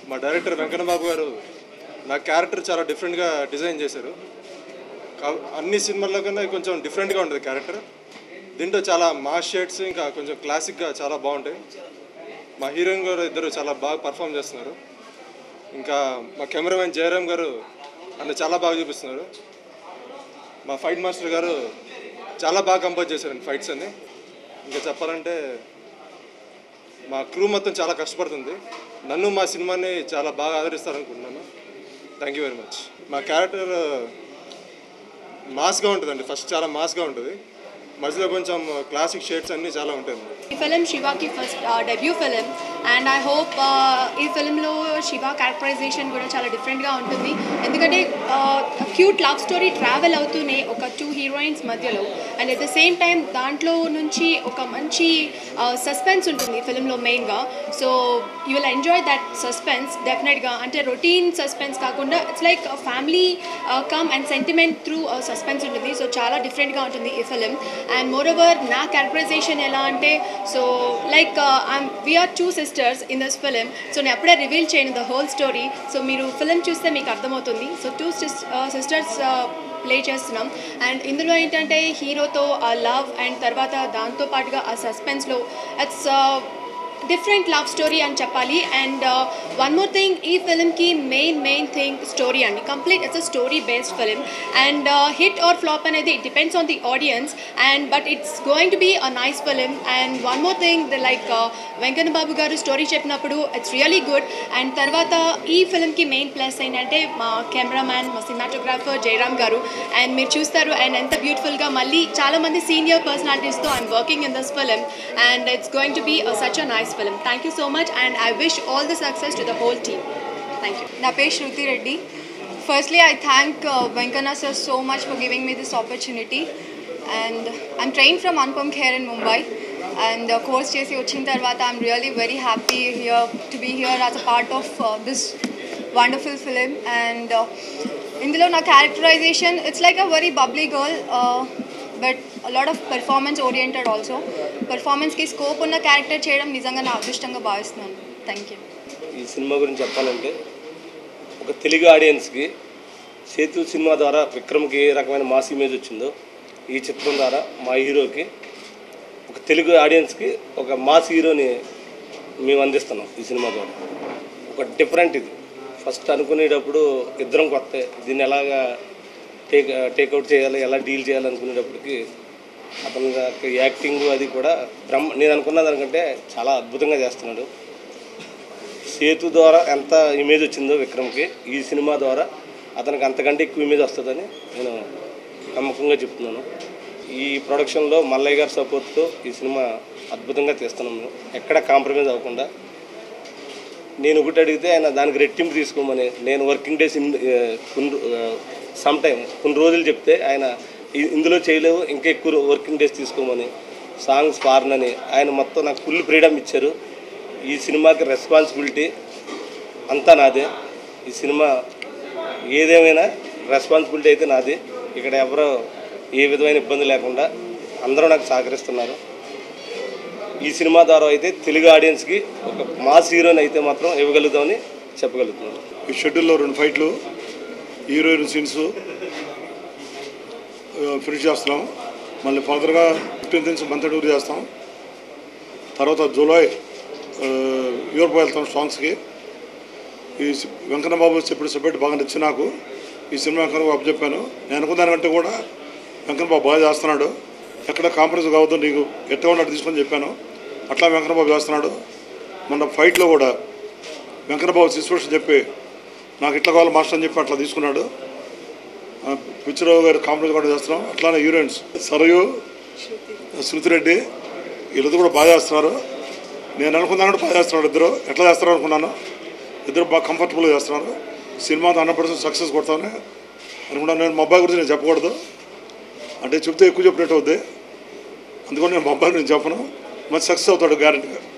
మా డైరెక్టర్ వెంకన్న బాబు గారు నా క్యారెక్టర్ చాలా డిఫరెంట్గా డిజైన్ చేశారు కా- అన్ని సినిమాల్లో కన్నా ఇది కొంచెం డిఫరెంట్గా ఉంటుంది క్యారెక్టర్ దీంట్లో చాలా మాస్ షేడ్స్ ఇంకా కొంచెం క్లాసిక్గా చాలా బాగుంటాయి మా హీరోయిన్ గారు ఇద్దరు చాలా బాగా పర్ఫామ్ చేస్తున్నారు ఇంకా మా కెమెరామెన్ జయరామ్ గారు అన్న చాలా బాగా చూపిస్తున్నారు మా ఫైట్ మాస్టర్ గారు చాలా బాగా కంపోజ్ చేశారండి ఫైట్స్ అన్ని ఇంకా చెప్పాలంటే మా క్రూ మొత్తం చాలా కష్టపడుతుంది నన్ను మా సినిమాని చాలా బాగా ఆదరిస్తారనుకుంటున్నాను థ్యాంక్ యూ వెరీ మచ్ మా క్యారెక్టర్ మాస్గా ఉంటుందండి ఫస్ట్ చాలా మాస్గా ఉంటుంది మధ్యలో కొంచెం క్లాసిక్ షేడ్స్ అన్నీ చాలా ఉంటుంది ఈ ఫిలిం శివాకి first debut film and I hope ఈ ఫిలింలో శివ క్యారెక్టరైజేషన్ కూడా చాలా డిఫరెంట్గా ఉంటుంది ఎందుకంటే క్యూట్ లవ్ స్టోరీ ట్రావెల్ అవుతూనే ఒక టూ హీరోయిన్స్ మధ్యలో and at the same time దాంట్లో నుంచి ఒక మంచి సస్పెన్స్ ఉంటుంది ఈ ఫిలింలో మెయిన్గా so you will enjoy that suspense డెఫినెట్గా అంటే రొటీన్ సస్పెన్స్ కాకుండా it's like family come and sentiment through suspense ఉంటుంది సో చాలా డిఫరెంట్గా ఉంటుంది ఈ ఫిలిం అండ్ మోర్ ఓవర్ నా క్యారెక్టరైజేషన్ ఎలా అంటే so like I'm we're two sisters in this film so నేను అప్పుడే రివీల్ చేయను ద హోల్ స్టోరీ సో మీరు ఫిలిం చూస్తే మీకు అర్థమవుతుంది సో టూ సిస్టర్స్ ప్లే చేస్తున్నాం అండ్ ఇందులో ఏంటంటే హీరోతో ఆ లవ్ అండ్ తర్వాత దాంతో పాటుగా ఆ సస్పెన్స్లో ఇట్స్ డిఫరెంట్ లవ్ స్టోరీ అని చెప్పాలి అండ్ వన్ మోర్ థింగ్ ఈ ఫిలింకి మెయిన్ మెయిన్ థింగ్ స్టోరీ అండి complete it's a story based film and hit or flop అనేది it depends on the audience and but it's going to be a nice film and one more thing the like Venkanna Babu garu story చెప్పినప్పుడు it's really good and తర్వాత ఈ ఫిలింకి main plus ఏంటంటే మా cameraman మా cinematographer Jayaram గారు and మీరు చూస్తారు అండ్ ఎంత బ్యూటిఫుల్గా మళ్ళీ చాలామంది సీనియర్ పర్సనాలిటీస్తో I'm working in this film and it's going to be such a nice film thank you so much and I wish all the success to the whole team thank you నా పేరు Shruti Reddy firstly I thank Venkanna sir so much for giving me this opportunity and I'm trained from Anupam Kher in Mumbai and course చేసి వచ్చిన తర్వాత I'm really very happy here to be here as a part of this wonderful film and ఇందులో నా characterisation it's like a very bubbly girl but lot of performance oriented also పెర్ఫార్మెన్స్కి scope ఉన్న character చేయడం నిజంగా నా అదృష్టంగా భావిస్తున్నాను thank you ఈ సినిమా గురించి చెప్పాలంటే ఒక తెలుగు ఆడియన్స్కి సేతు సినిమా ద్వారా విక్రమ్కి ఏ రకమైన మాస్ ఇమేజ్ వచ్చిందో ఈ చిత్రం ద్వారా మా హీరోకి ఒక తెలుగు ఆడియన్స్కి ఒక మాస్ హీరోని మేము అందిస్తున్నాం ఈ సినిమా ద్వారా ఒక డిఫరెంట్ ఇది ఫస్ట్ అనుకునేటప్పుడు ఇద్దరం కొత్త దీన్ని ఎలాగా టేక్ టేక్అవుట్ చేయాలి ఎలా డీల్ చేయాలి అనుకునేటప్పటికి అతని యొక్క యాక్టింగ్ అది కూడా బ్రహ్మ నేను అనుకున్న దానికంటే చాలా అద్భుతంగా చేస్తున్నాడు సేతు ద్వారా ఎంత ఇమేజ్ వచ్చిందో విక్రమ్కి ఈ సినిమా ద్వారా అతనికి అంతకంటే ఎక్కువ ఇమేజ్ వస్తుందని నేను నమ్మకంగా చెప్తున్నాను ఈ ప్రొడక్షన్లో మల్లయ్య గారి సపోర్ట్తో ఈ సినిమా అద్భుతంగా తీస్తున్నాం మేము ఎక్కడ కాంప్రమైజ్ అవ్వకుండా నేను ఒకటి అడిగితే ఆయన దానికి రెట్టింపు తీసుకోమని నేను వర్కింగ్ డేస్ ఇన్ కొన్ని సమ్ టైం కొన్ని రోజులు చెప్తే ఆయన ఇ- ఇందులో చేయలేవు ఇంకా ఎక్కువ వర్కింగ్ డేస్ తీసుకోమని సాంగ్స్ పారనని ఆయన మొత్తం నాకు ఫుల్ ఫ్రీడమ్ ఇచ్చారు ఈ సినిమాకి రెస్పాన్సిబిలిటీ అంతా నాదే ఈ సినిమా ఏదేమైనా రెస్పాన్సిబిలిటీ అయితే నాది ఇక్కడ ఎవరో ఏ విధమైన ఇబ్బంది లేకుండా అందరూ నాకు సహకరిస్తున్నారు ఈ సినిమా ద్వారా అయితే తెలుగు ఆడియన్స్కి ఒక మాస్ హీరోని అయితే మాత్రం ఇవ్వగలుగుతామని చెప్పగలుగుతున్నాను ఈ షెడ్యూల్లో రెండు ఫైట్లు హీరోయిన్ సీన్స్ ఫినిష్ చేస్తున్నాం మళ్ళీ ఫర్దర్గా ఫిఫ్టీన్త్ నుంచి మంత్ టూర్ చేస్తాం తర్వాత జూలై యూరోప్ వెళ్తాం సాంగ్స్కి ఈ సి- వెంకన్న బాబు చెప్పిన సబ్జెక్ట్ బాగా నచ్చి నాకు ఈ సినిమా వెంకన్న బాబు చెప్పాను నేను అనుకున్న దానికంటే కూడా వెంకన్న బాబు బాగా చేస్తున్నాడు ఎక్కడ కాంప్రమైజ్ కావద్దు నీకు ఎట్లా ఉన్నట్టు తీసుకొని చెప్పాను అట్లా వెంకన్న బాబు చేస్తున్నాడు మొన్న ఫైట్లో కూడా వెంకన్న బాబు సిచ్యువేషన్ చెప్పి నాకు ఇట్లా కావాలి మాస్టర్ అని చెప్పి అట్లా తీసుకున్నాడు ఆ, పిచ్చిరావు గారు కాంప్రమైజ్ కూడా చేస్తున్నాం అట్లానే హీరోయిన్స్ సరయు శృతిరెడ్డి వీళ్ళిద్దరు కూడా బాగా చేస్తున్నారు నేను అనుకున్నాను కూడా బాగా చేస్తున్నాడు ఇద్దరు ఎట్లా చేస్తారు అనుకున్నాను ఇద్దరు బాగా కంఫర్టబుల్గా చేస్తున్నారు సినిమా హండ్రెడ్ పర్సెంట్ సక్సెస్ కొడతాను అనుకున్నాను నేను మా అబ్బాయి గురించి నేను చెప్పకూడదు అంటే చెప్తే ఎక్కువ చెప్పినట్టు అవుద్ది అందుకని నేను మా అబ్బాయి నేను చెప్పను మంచి సక్సెస్ అవుతాడు గ్యారెంటీగా